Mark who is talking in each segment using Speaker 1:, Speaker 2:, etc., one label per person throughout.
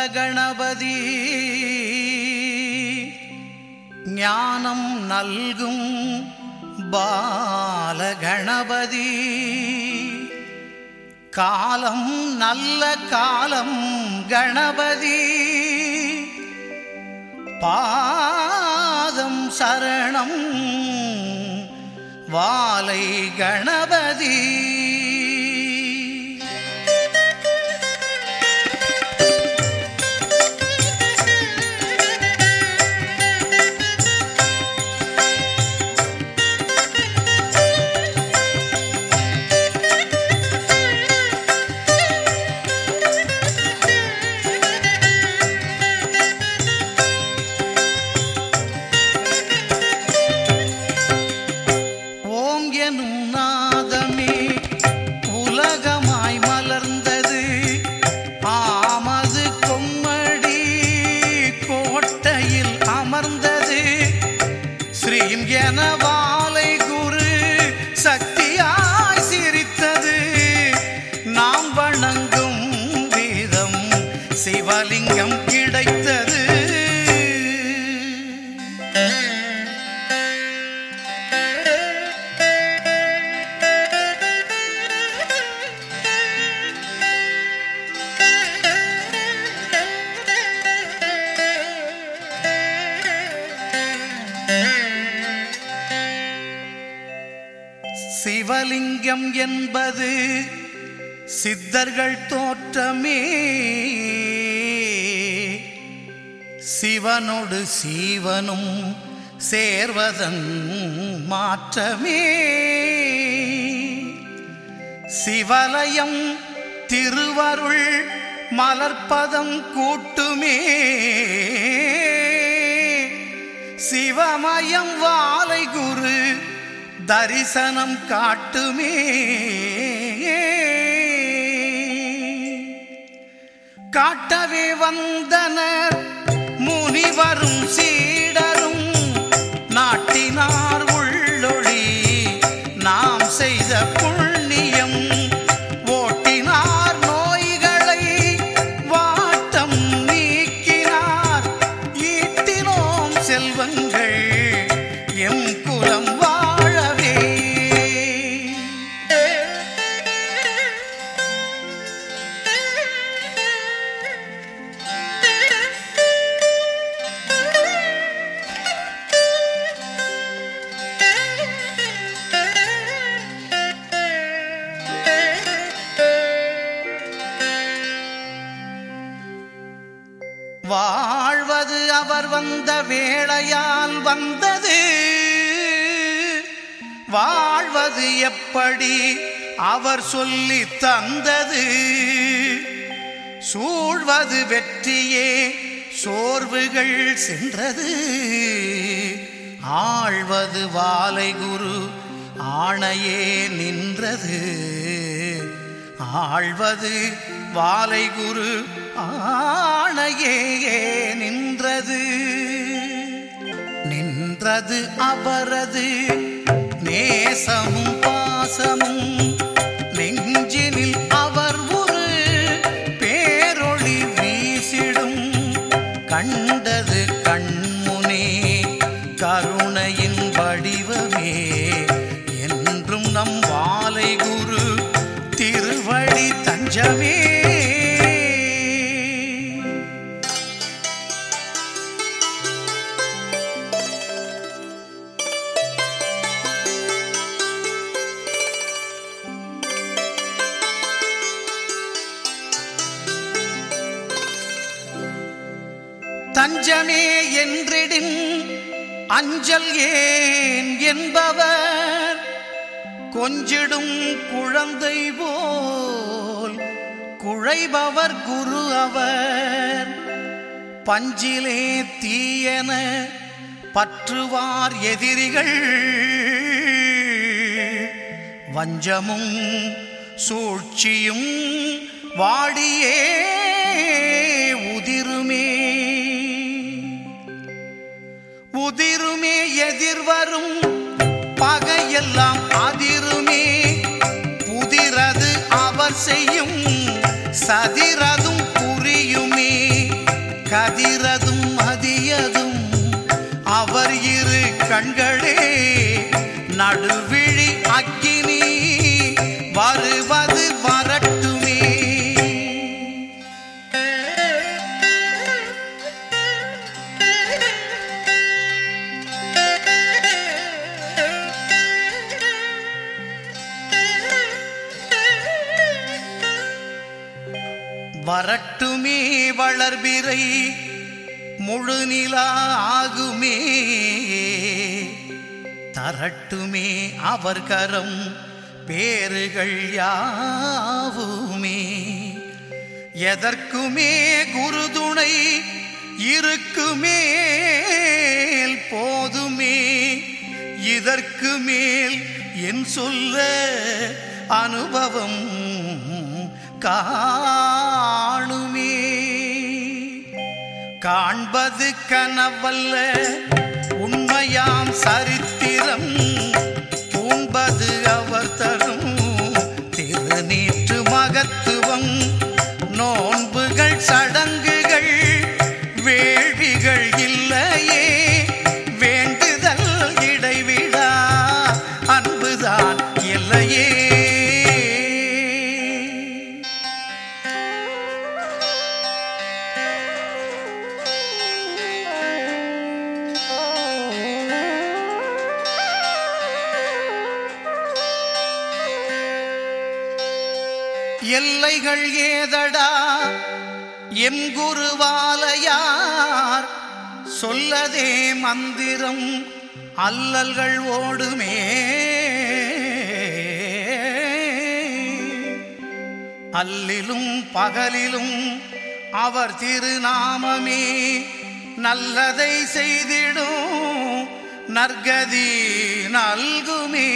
Speaker 1: கணபதி ஞானம் நல்கும் பாலகணபதி காலம் நல்ல காலம் கணபதி பாதம் சரணம் வாலை கணபதி ஓம் எனும் நாதமே உலகமாய் மலர்ந்தது ஆமது கொம்மடி கோட்டையில் அமர்ந்தது ஸ்ரீம் என வாலை குரு சக்தியாய் சிரித்தது நாம் வணங்கும் வீதம் சிவலிங்கம் கிடைத்தது சிவலிங்கம் என்பது சித்தர்கள் தோற்றமே சிவனொடு சீவனும் சேர்வதன் மாற்றமே சிவலயம் திருவருள் மலர்ப்பதம் கூட்டுமே சிவமயம் வாலை குரு தரிசனம் காட்டுமே காட்டவே வந்தனர் முனிவரும் சீடரும் நாட்டினார் உள்ளொளி நாம் செய்த புண்ணியம் ஓட்டினார் நோய்களை வாட்டம் நீக்கினார் ஈட்டினோம் செல்வங்கள் எம் குலம் வாழவே வாழ்வது அவர் வந்த வேளையால் வந்தது வாழ்வது எப்படி அவர் சொல்லி தந்தது சூழ்வது வெற்றியே சோர்வுகள் சென்றது ஆழ்வது வாலை குரு ஆணையே நின்றது ஆழ்வது வாலை குரு ஆணையே நின்றது நின்றது அவரது நேசமும் பாசமும் நெஞ்சினில் அவர் ஒரு பேரொளி வீசிடும் கண்டது கண்முனே கருணையின் வடிவமே என்றும் நம் வாலை குரு திருவடி தஞ்சமே தஞ்சமே என்றிடின் அஞ்சல் ஏன் என்பவர் கொஞ்சிடும் குழந்தை போல் குழைபவர் குரு அவர் பஞ்சிலே தீயன பற்றுவார் எதிரிகள் வஞ்சமும் சூழ்ச்சியும் வாடியே உதிருமே உதிருமே எதிர்வரும் பகையெல்லாம் அதிருமே புதிரது அவர் செய்யும் சதிரதும் புரியுமே கண்களே நடுவிழி அக்கினி வருவது வரட்டுமே வரட்டுமே வளர்பிறை முழுநிலா ஆகுமே தரட்டுமே அவர் கரம் பேறுகள் யாவுமே எதற்குமே குருதுணை இருக்குமேல் போதுமே இதற்கு மேல் என் சொல்ல அனுபவம் காணுமே காண்பது கனவல்ல உண்மையாம் சரித்திரம் பூண்பது அவர் தரும் திருநீற்று மகத்துவம் நோன்புகள் சடங்குகள் வேள்விகள் இல்லையே வேண்டுதல் இடைவிடா அன்புதான் இல்லையே எல்லைகள் ஏதடா எம் குருவாலையார் சொல்லதே மந்திரம் அல்லல்கள் ஓடுமே அல்லிலும் பகலிலும் அவர் திருநாமமே நல்லதை செய்திடும் நற்கதி நல்குமே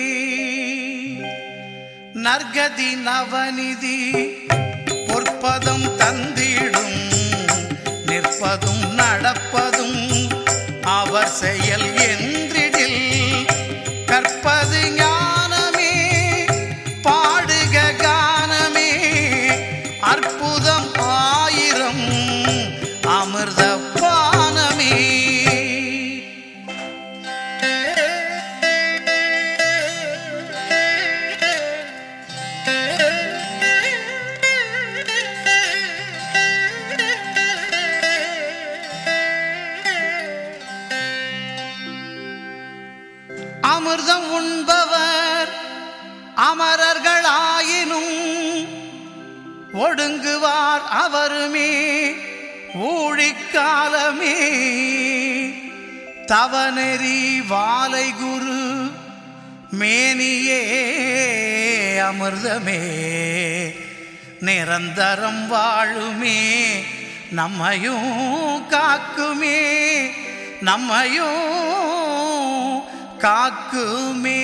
Speaker 1: நற்கதி நவநிதி பொற்பதம் தந்திடும் நிற்பதும் நடப்பதும் அவர் செயல் என்றிடில் கற்பது ஞானமே பாடுக கானமே அற்புதம் ஆயிரம் அமிர்த பானமே அமிர்தம் உண்பவர் அமரர்களாயினும் ஒடுங்குவார் அவருமே ஊழிக்காலமே தவநெறி வாலை குரு மேனியே அமிர்தமே நிரந்தரம் வாழுமே நம்மையும் காக்குமே நம்மையும் காக்குமே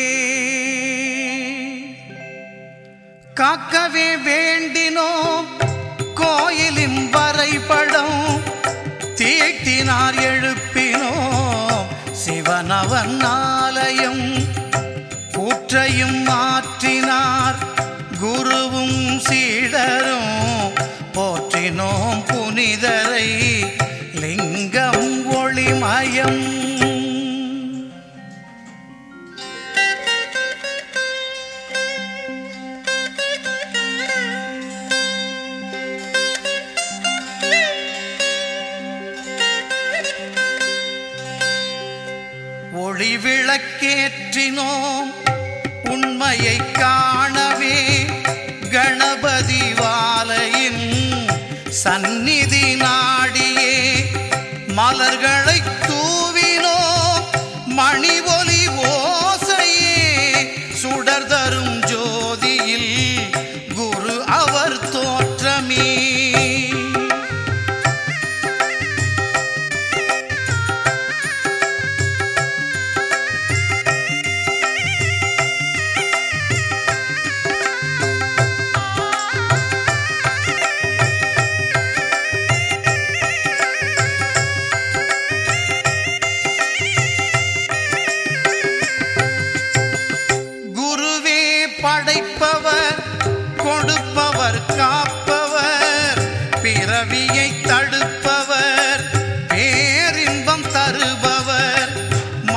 Speaker 1: காக்கவே வேண்டினோம் கோயிலின் வரைபடம் தீட்டினார் எழுப்பினோம் சிவனவன் ஆலயம் கூற்றையும் மாற்றினார் குருவும் சீடரும் போற்றினோம் புனிதரை லிங்கம் ஒளிமயம் ஒளி விளக்கேற்றினோம் உண்மையை காணவே கணபதி வாலையின் சந்நிதி நாடியே மலர்களை தூவினோம் மணி ஒலி ஓசையே சுடர் தரும் ஜோதியில் குரு அவர் தோற்றமே குருவே படைப்பவர் கொடுப்பவர் காப்பவர் பிறவியை தடுப்பவர் பேரின்பம் தருபவர்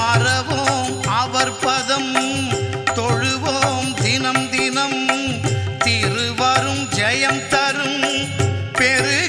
Speaker 1: பெரு